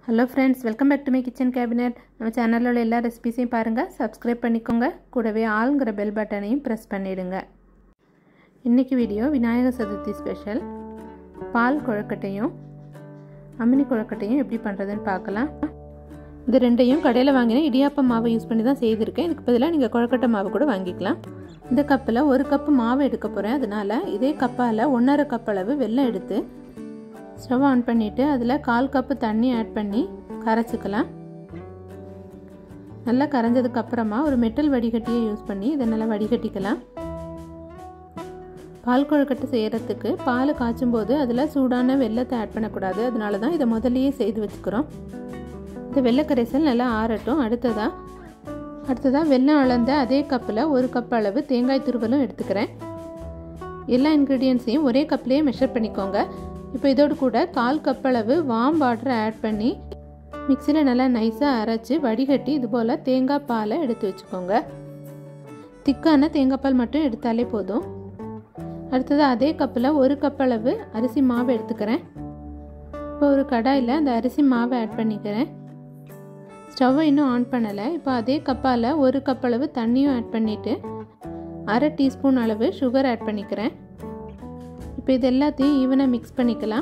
hello friends welcome back to my kitchen cabinet நம்ம சேனலில் உள்ள எல்லா ரெசிபிஸையும் பாருங்கள் சப்ஸ்கிரைப் பண்ணிக்கோங்க கூடவே ஆளுங்கிற பெல் பட்டனையும் ப்ரெஸ் பண்ணிவிடுங்க இன்றைக்கி வீடியோ விநாயகர் சதுர்த்தி ஸ்பெஷல் பால் குழக்கட்டையும் அமினி குழக்கட்டையும் எப்படி பண்ணுறதுன்னு பார்க்கலாம் இது ரெண்டையும் கடையில் வாங்கின இடியாப்ப மாவை யூஸ் பண்ணி தான் செய்திருக்கேன் இதுக்கு பதிலாக நீங்கள் குழக்கட்டை மாவு கூட வாங்கிக்கலாம் இந்த கப்பில் ஒரு கப்பு மாவு எடுக்க போகிறேன் அதனால் இதே கப்பால் ஒன்றரை கப் அளவு வெல்லம் எடுத்து ஸ்டவ் ஆன் பண்ணிவிட்டு அதில் கால் கப்பு தண்ணி ஆட் பண்ணி கரைச்சிக்கலாம் நல்லா கரைஞ்சதுக்கு அப்புறமா ஒரு மெட்டல் வடிகட்டியை யூஸ் பண்ணி இதை நல்லா வடிகட்டிக்கலாம் பால் கொழுக்கட்டை செய்கிறதுக்கு பால் காய்ச்சும் போது அதில் சூடான வெள்ளத்தை ஆட் பண்ணக்கூடாது அதனால தான் இதை முதல்லையே செய்து வச்சுக்கிறோம் இந்த வெள்ளைக்கரைசல் நல்லா ஆறட்டும் அடுத்ததாக அடுத்ததாக வெள்ளம் அளந்த அதே கப்பில் ஒரு கப் அளவு தேங்காய் துருவலும் எடுத்துக்கிறேன் எல்லா இன்க்ரீடியன்ஸையும் ஒரே கப்லேயே மெஷர் பண்ணிக்கோங்க இப்போ இதோடு கூட கால் கப் அளவு வாம் வாட்டரை ஆட் பண்ணி மிக்சியில் நல்லா நைஸாக அரைச்சி வடிகட்டி இது போல் தேங்காய் பாலை எடுத்து வச்சுக்கோங்க திக்கான தேங்காய் பால் மட்டும் எடுத்தாலே போதும் அடுத்தது அதே கப்பில் ஒரு கப் அளவு அரிசி மாவு எடுத்துக்கிறேன் இப்போ ஒரு கடாயில் அந்த அரிசி மாவை ஆட் பண்ணிக்கிறேன் ஸ்டவ்வை இன்னும் ஆன் பண்ணலை இப்போ அதே கப்பால் ஒரு கப் அளவு தண்ணியும் ஆட் பண்ணிவிட்டு அரை டீஸ்பூன் அளவு சுகர் ஆட் பண்ணிக்கிறேன் இப்போ இது எல்லாத்தையும் ஈவனாக மிக்ஸ் பண்ணிக்கலாம்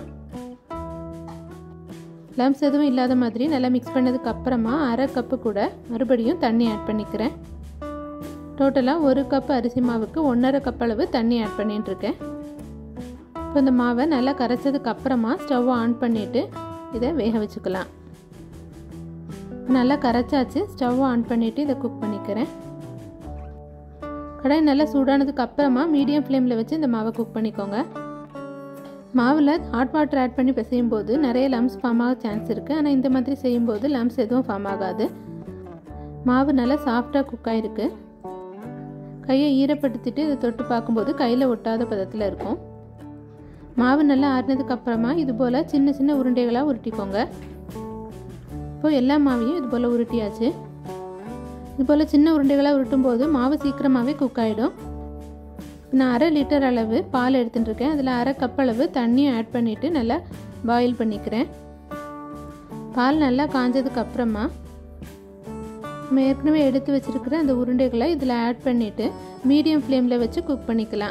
லம்ஸ் எதுவும் இல்லாத மாதிரி நல்லா மிக்ஸ் பண்ணதுக்கு அப்புறமா அரை கப்பு கூட மறுபடியும் தண்ணி ஆட் பண்ணிக்கிறேன் டோட்டலாக ஒரு கப் அரிசி மாவுக்கு ஒன்றரை கப் அளவு தண்ணி ஆட் பண்ணிட்டு இருக்கேன் இப்போ இந்த மாவை நல்லா கரைச்சதுக்கு அப்புறமா ஸ்டவ் ஆன் பண்ணிவிட்டு இதை வேக வச்சுக்கலாம் நல்லா கரைச்சாச்சு ஸ்டவ் ஆன் பண்ணிவிட்டு இதை குக் பண்ணிக்கிறேன் கடாய் நல்லா சூடானதுக்கு அப்புறமா மீடியம் ஃப்ளேமில் வச்சு இந்த மாவை குக் பண்ணிக்கோங்க மாவில் ஹாட் வாட்டர் ஆட் பண்ணி பிசையும் போது நிறைய லம்ஸ் ஃபார்ம் ஆக சான்ஸ் இருக்குது ஆனால் இந்த மாதிரி செய்யும்போது லம்ஸ் எதுவும் ஃபார்ம் ஆகாது மாவு நல்லா சாஃப்டாக குக் ஆகிருக்கு கையை ஈரப்படுத்திட்டு இதை தொட்டு பார்க்கும்போது கையில் ஒட்டாத பதத்தில் இருக்கும் மாவு நல்லா ஆறினதுக்கு அப்புறமா இது போல் சின்ன சின்ன உருண்டைகளாக உருட்டிக்கோங்க இப்போ எல்லா மாவையும் இது போல் உருட்டியாச்சு இது போல் சின்ன உருண்டைகளாக உருட்டும் போது மாவு சீக்கிரமாகவே குக் ஆகிடும் நான் அரை லிட்டர் அளவு பால் எடுத்துகிட்டு இருக்கேன் அதில் அரை கப் அளவு தண்ணியும் ஆட் பண்ணிவிட்டு நல்லா பாயில் பண்ணிக்கிறேன் பால் நல்லா காஞ்சதுக்கு அப்புறமா நம்ம ஏற்கனவே எடுத்து வச்சுருக்கிற அந்த உருண்டைகளை இதில் ஆட் பண்ணிவிட்டு மீடியம் ஃப்ளேமில் வச்சு குக் பண்ணிக்கலாம்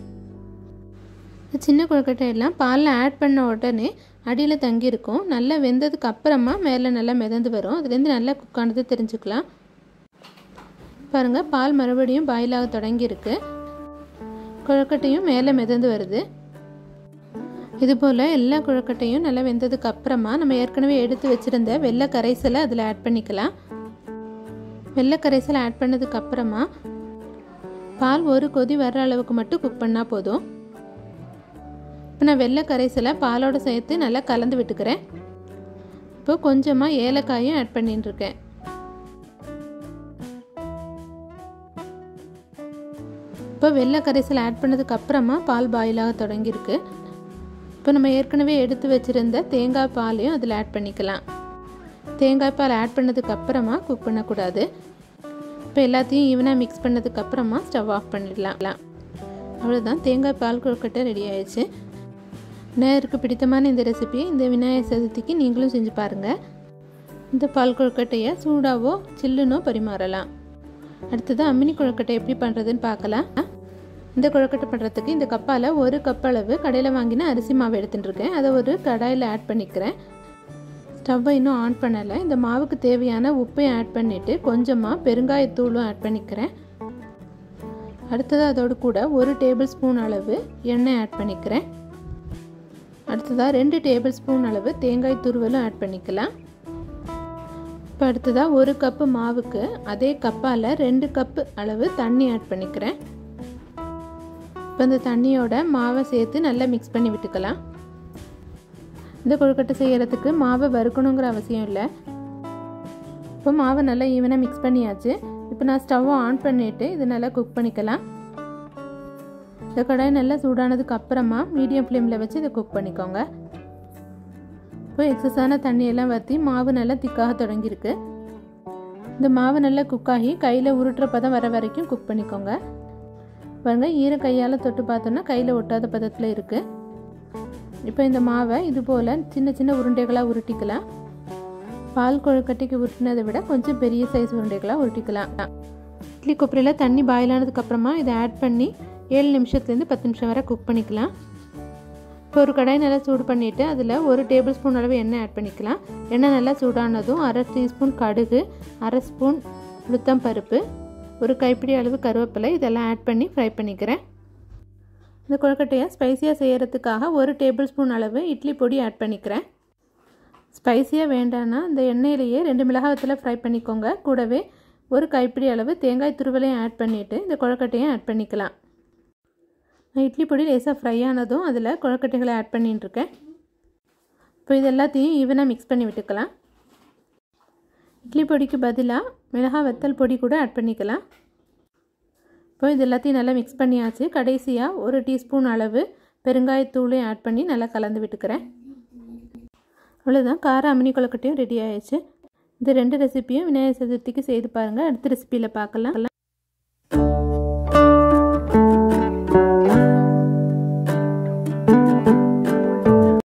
சின்ன கொழுக்கட்டையெல்லாம் பாலில் ஆட் பண்ண உடனே அடியில் தங்கியிருக்கும் நல்லா வெந்ததுக்கு அப்புறமா மேலே நல்லா மிதந்து வரும் அதுலேருந்து நல்லா குக் ஆனது தெரிஞ்சுக்கலாம் பாருங்கள் பால் மறுபடியும் பாயிலாக தொடங்கியிருக்கு குழக்கட்டையும் மேலே மிதந்து வருது இது போல் எல்லா குழக்கட்டையும் நல்லா வெந்ததுக்கு அப்புறமா நம்ம ஏற்கனவே எடுத்து வச்சுருந்த வெள்ளை கரைசலை அதில் ஆட் பண்ணிக்கலாம் வெள்ளை கரைசலை ஆட் பண்ணதுக்கு அப்புறமா பால் ஒரு கொதி வர்ற அளவுக்கு மட்டும் குக் பண்ணால் போதும் இப்போ நான் வெள்ளை கரைசலை பாலோடு சேர்த்து நல்லா கலந்து விட்டுக்கிறேன் இப்போ கொஞ்சமாக ஏலக்காயும் ஆட் பண்ணிட்டு இருக்கேன் இப்போ வெள்ளை கரைசல் ஆட் பண்ணதுக்கு அப்புறமா பால் பாயிலாக தொடங்கியிருக்கு இப்போ நம்ம ஏற்கனவே எடுத்து வச்சுருந்த தேங்காய் பாலையும் அதில் ஆட் பண்ணிக்கலாம் தேங்காய் பால் ஆட் பண்ணதுக்கு அப்புறமா குக் பண்ணக்கூடாது இப்போ எல்லாத்தையும் ஈவனாக மிக்ஸ் பண்ணதுக்கு அப்புறமா ஸ்டவ் ஆஃப் பண்ணிடலாம் அவ்வளோதான் தேங்காய் பால் கொழுக்கட்டை ரெடி ஆயிடுச்சு விநாயகருக்கு பிடித்தமான இந்த ரெசிபியை இந்த விநாயகர் சதுர்த்திக்கு நீங்களும் செஞ்சு பாருங்கள் இந்த பால் கொழுக்கட்டையை சூடாவோ சில்லுனோ பரிமாறலாம் அடுத்தது அம்மினி கொழுக்கட்டை எப்படி பண்ணுறதுன்னு பார்க்கலாம் இந்த கொழுக்கட்டை பண்ணுறதுக்கு இந்த கப்பால் ஒரு கப் அளவு கடையில் வாங்கின அரிசி மாவு எடுத்துகிட்டு இருக்கேன் அதை ஒரு கடாயில் ஆட் பண்ணிக்கிறேன் ஸ்டவ்வை இன்னும் ஆன் பண்ணலை இந்த மாவுக்கு தேவையான உப்பையும் ஆட் பண்ணிவிட்டு கொஞ்சமாக பெருங்காயத்தூளும் ஆட் பண்ணிக்கிறேன் அடுத்தது அதோடு கூட ஒரு டேபிள் ஸ்பூன் அளவு எண்ணெய் ஆட் பண்ணிக்கிறேன் அடுத்ததாக ரெண்டு டேபிள் ஸ்பூன் அளவு தேங்காய் துருவலும் ஆட் பண்ணிக்கலாம் இப்போ அடுத்ததாக ஒரு கப்பு மாவுக்கு அதே கப்பால் ரெண்டு கப்பு அளவு தண்ணி ஆட் பண்ணிக்கிறேன் இப்போ இந்த தண்ணியோட மாவை சேர்த்து நல்லா மிக்ஸ் பண்ணி விட்டுக்கலாம் இந்த கொழுக்கட்டை செய்கிறதுக்கு மாவை வறுக்கணுங்கிற அவசியம் இல்லை இப்போ மாவை நல்லா ஈவனாக மிக்ஸ் பண்ணியாச்சு இப்போ நான் ஸ்டவ்வை ஆன் பண்ணிவிட்டு இது நல்லா குக் பண்ணிக்கலாம் இந்த கடாய் நல்லா சூடானதுக்கு அப்புறமா மீடியம் ஃப்ளேமில் வச்சு இதை குக் பண்ணிக்கோங்க இப்போ எக்ஸஸான தண்ணியெல்லாம் வற்றி மாவு நல்லா திக்காக தொடங்கியிருக்கு இந்த மாவு நல்லா குக்காகி கையில் உருட்டுற பதம் வர வரைக்கும் குக் பண்ணிக்கோங்க பாருங்கள் ஈர கையால் தொட்டு பார்த்தோன்னா கையில் ஒட்டாத பதத்தில் இருக்குது இப்போ இந்த மாவை இது போல் சின்ன சின்ன உருண்டைகளாக உருட்டிக்கலாம் பால் கொழுக்கட்டைக்கு உருட்டினதை விட கொஞ்சம் பெரிய சைஸ் உருண்டைகளாக உருட்டிக்கலாம் இட்லி கொப்பரையில் தண்ணி பாயில் ஆனதுக்கப்புறமா இதை ஆட் பண்ணி ஏழு நிமிஷத்துலேருந்து பத்து நிமிஷம் வரை குக் பண்ணிக்கலாம் இப்போ ஒரு கடாய் நல்லா சூடு பண்ணிவிட்டு அதில் ஒரு டேபிள் ஸ்பூன் அளவு எண்ணெய் ஆட் பண்ணிக்கலாம் எண்ணெய் நல்லா சூடானதும் அரை டீஸ்பூன் கடுகு அரை ஸ்பூன் உளுத்தம் பருப்பு ஒரு கைப்பிடி அளவு கருவேப்பிலை இதெல்லாம் ஆட் பண்ணி ஃப்ரை பண்ணிக்கிறேன் இந்த கொழுக்கட்டையை ஸ்பைசியாக செய்கிறதுக்காக ஒரு டேபிள் ஸ்பூன் அளவு இட்லி பொடி ஆட் பண்ணிக்கிறேன் ஸ்பைசியாக வேண்டான்னா இந்த எண்ணெயிலேயே ரெண்டு மிளகாவத்தில் ஃப்ரை பண்ணிக்கோங்க கூடவே ஒரு கைப்பிடி அளவு தேங்காய் துருவலையும் ஆட் பண்ணிவிட்டு இந்த கொழுக்கட்டையும் ஆட் பண்ணிக்கலாம் நான் இட்லி பொடி லேசாக ஃப்ரை ஆனதும் அதில் கொழுக்கட்டைகளை ஆட் பண்ணிட்டுருக்கேன் இப்போ இது எல்லாத்தையும் ஈவனாக மிக்ஸ் பண்ணி விட்டுக்கலாம் இட்லி பொடிக்கு பதிலாக மிளகா வத்தல் பொடி கூட ஆட் பண்ணிக்கலாம் இப்போ இது எல்லாத்தையும் நல்லா மிக்ஸ் பண்ணியாச்சு கடைசியாக ஒரு டீஸ்பூன் அளவு பெருங்காயத்தூளையும் ஆட் பண்ணி நல்லா கலந்து விட்டுக்கிறேன் அவ்வளோதான் கார அமினி கொழுக்கட்டையும் ரெடி ஆயிடுச்சு இந்த ரெண்டு ரெசிப்பியும் விநாயகர் சதுர்த்திக்கு செய்து பாருங்கள் அடுத்த ரெசிப்பியில் பார்க்கலாம்